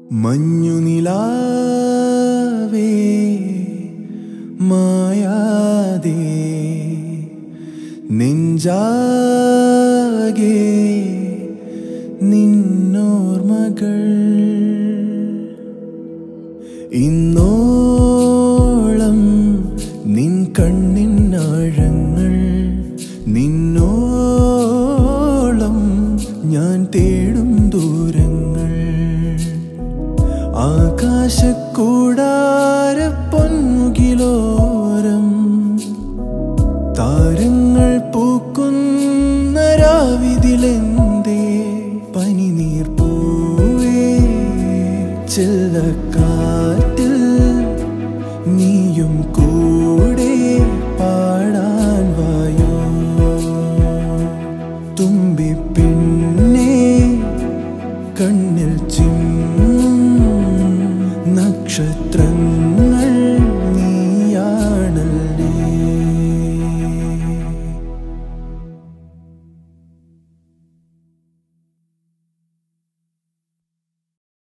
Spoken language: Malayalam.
മഞ്ഞുനിലാവേ മായാതെ നെഞ്ചാകെ നിന്നോർമകൾ ഇന്നോളം നിൻ കണ്ണിനാഴങ്ങൾ നിന്നോളം ഞാൻ തേടും ദൂരങ്ങൾ ആകാശക്കൂടാര പൊന്മുകിലോരം താരങ്ങൾ പൂക്കുന്ന രാവിതിലെന്തേ പനിനീർ പൂവേ ചെല്ലക്കാറ്റിൽ നീയും കൂടെ പാടാൻ വായോ തുമ്പി പിന്നെ കണ്ണിൽ ചിമ്മും നക്ഷത്രങ്ങൾ